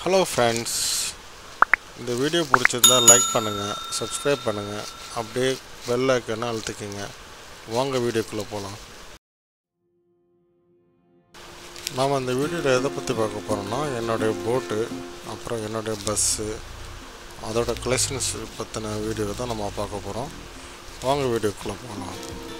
hello friends இந்த video பிடிச்சிருந்தா like பண்ணுங்கள் சப்ஸ்கிரைப் பண்ணுங்கள் அப்படியே பெல் ஐக்கனை அழுத்திக்கங்க வாங்க வீடியோக்குள்ளே போகலாம் நாம் இந்த வீடியோவில் எதை பற்றி பார்க்க போகிறோம்னா என்னுடைய போட்டு அப்புறம் என்னுடைய பஸ்ஸு அதோட கலெக்ஷன்ஸ் பற்றின வீடியோ தான் நம்ம பார்க்க போகிறோம் வாங்க வீடியோக்குள்ளே போகலாம்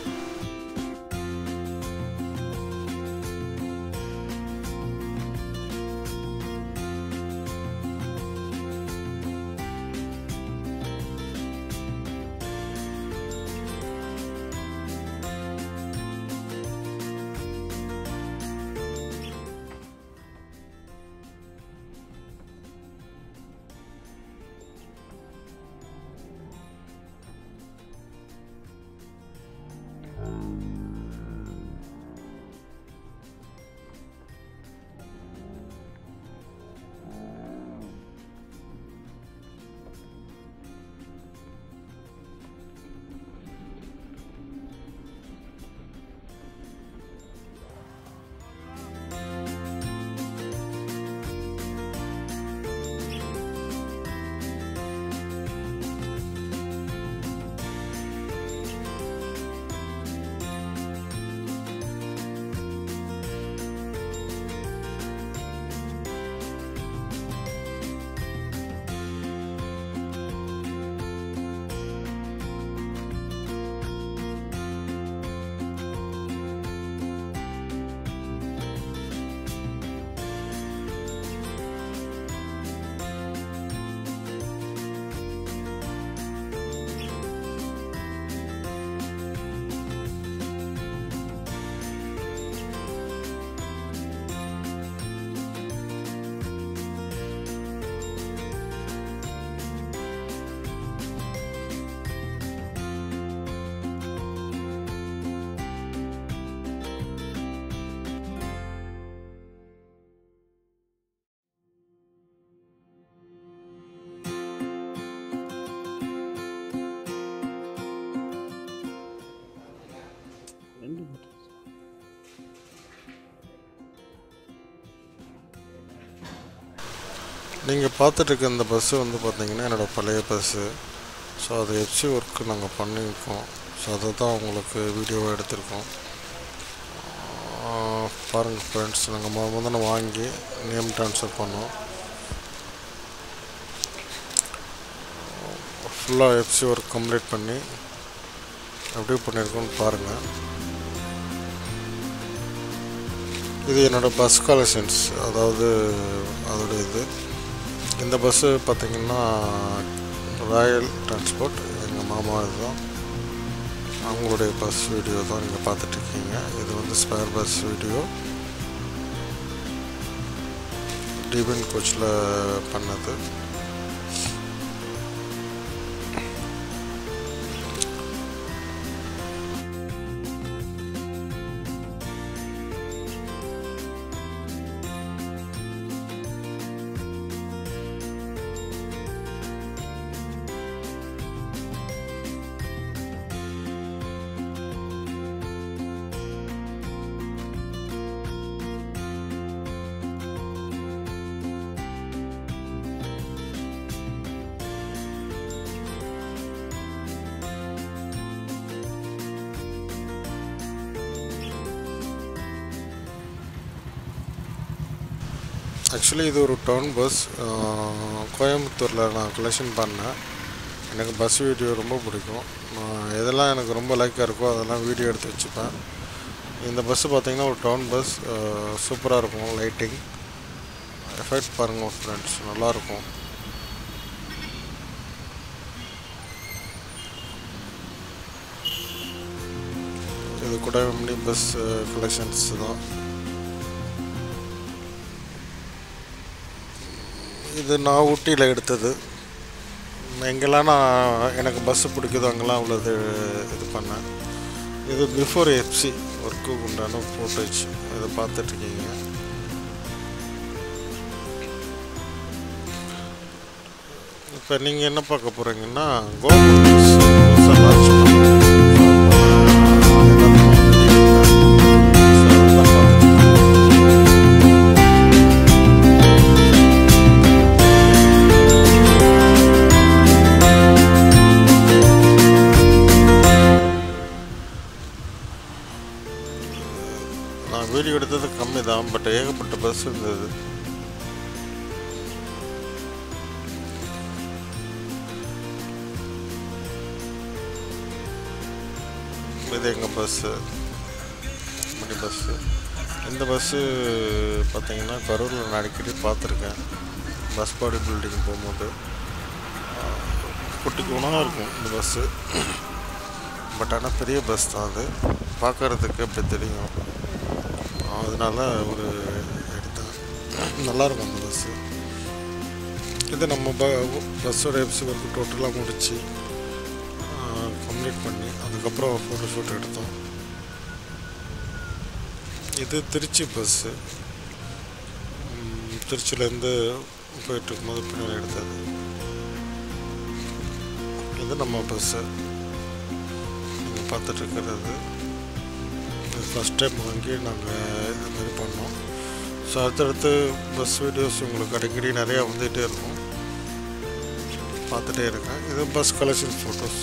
நீங்கள் பார்த்துட்டு இருக்க இந்த பஸ்ஸு வந்து பார்த்தீங்கன்னா என்னோடய பழைய பஸ்ஸு ஸோ அது எஃப்சி ஒர்க்கு நாங்கள் பண்ணியிருக்கோம் ஸோ அதை தான் உங்களுக்கு வீடியோவாக எடுத்திருக்கோம் ஆஹ் பாருங்கள் ஃப்ரெண்ட்ஸ் நாங்கள் முத முதல்ல வாங்கி நேம் ட்ரான்ஸ்ஃபர் பண்ணோம் ஃபுல்லாக எஃப்சி ஒர்க் கம்ப்ளீட் பண்ணி எப்படி பண்ணியிருக்கோன்னு பாருங்கள் இது என்னோடய பஸ் கலெக்ஷன்ஸ் அதாவது அதோட இது இந்த பஸ்ஸு பார்த்திங்கன்னா ராயல் டிரான்ஸ்போர்ட் எங்கள் மாமா இதுதான் அவங்களுடைய பஸ் வீடியோ தான் நீங்கள் பார்த்துட்ருக்கீங்க இது வந்து ஸ்பேர் பஸ் வீடியோ டிபின் கோச்சில் பண்ணது ஆக்சுவலி இது ஒரு டவுன் பஸ் கோயம்புத்தூரில் நான் கலெக்ஷன் பண்ணேன் எனக்கு பஸ் வீடியோ ரொம்ப பிடிக்கும் நான் எதெல்லாம் எனக்கு ரொம்ப லைக்காக இருக்கோ அதெல்லாம் வீடியோ எடுத்து வச்சுப்பேன் இந்த பஸ்ஸு பார்த்தீங்கன்னா ஒரு டவுன் பஸ் சூப்பராக இருக்கும் லைட்டிங் எஃபெக்ட் பாருங்கள் ஃப்ரெண்ட்ஸ் நல்லாயிருக்கும் இது கூட மினி பஸ் கலெக்ஷன்ஸ் தான் இது நான் ஊட்டியில் எடுத்தது எங்கெல்லாம் நான் எனக்கு பஸ்ஸு பிடிக்குதோ அங்கெல்லாம் உள்ளது இது பண்ணேன் இது பிஃபோர் எஃப்சி ஒர்க்கு உண்டான ஃபோட்டோஸ் இதை பார்த்துட்ருக்கீங்க இப்போ நீங்கள் என்ன பார்க்க போகிறீங்கன்னா கவர்மெண்ட் லான்ச் பண்ண பட் ஏகப்பட்ட பஸ் இருந்தது இது எங்கள் பஸ்ஸு மினி பஸ்ஸு இந்த பஸ்ஸு பார்த்தீங்கன்னா கரூரில் நான் அடிக்கடி பார்த்துருக்கேன் பஸ் பாடி பில்டிங் போகும்போது குட்டி குணம் இருக்கும் இந்த பஸ்ஸு பட் ஆனால் பெரிய பஸ் தான் அது பார்க்கறதுக்கு அப்படி தெரியும் அதனால ஒரு எடுத்தேன் நல்லாயிருக்கும் அந்த பஸ்ஸு இது நம்ம ப பஸ்ஸோட எபிசி ஒர்க்கு டோட்டலாக முடித்து கம்ப்ளீட் பண்ணி அதுக்கப்புறம் ஃபோட்டோ ஷூட் எடுத்தோம் இது திருச்சி பஸ்ஸு திருச்சியிலேருந்து போயிட்டு இருக்கும்போது பின்னாடி எடுத்தது இது நம்ம பஸ்ஸு நீங்கள் பார்த்துட்டு இருக்கிறது இது ஃபஸ்ட் டைம் வாங்கி நாங்கள் இது மாதிரி பண்ணோம் ஸோ அடுத்தடுத்து பஸ் வீடியோஸ் உங்களுக்கு அடிக்கடி நிறையா வந்துகிட்டே இருக்கும் பார்த்துட்டே இருக்கேன் இது பஸ் கலெக்ஷன் ஃபோட்டோஸ்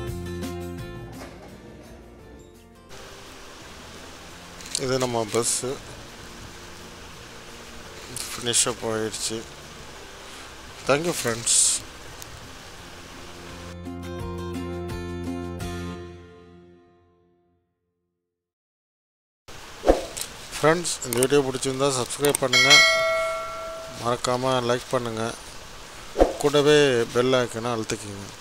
இது நம்ம பஸ்ஸு ஃபினிஷப் ஆயிடுச்சு தேங்க்யூ ஃப்ரெண்ட்ஸ் ஃப்ரெண்ட்ஸ் இந்த வீடியோ பிடிச்சிருந்தா சப்ஸ்கிரைப் பண்ணுங்கள் மறக்காமல் லைக் பண்ணுங்கள் கூடவே பெல் ஐக்கனை அழுத்திக்கிங்க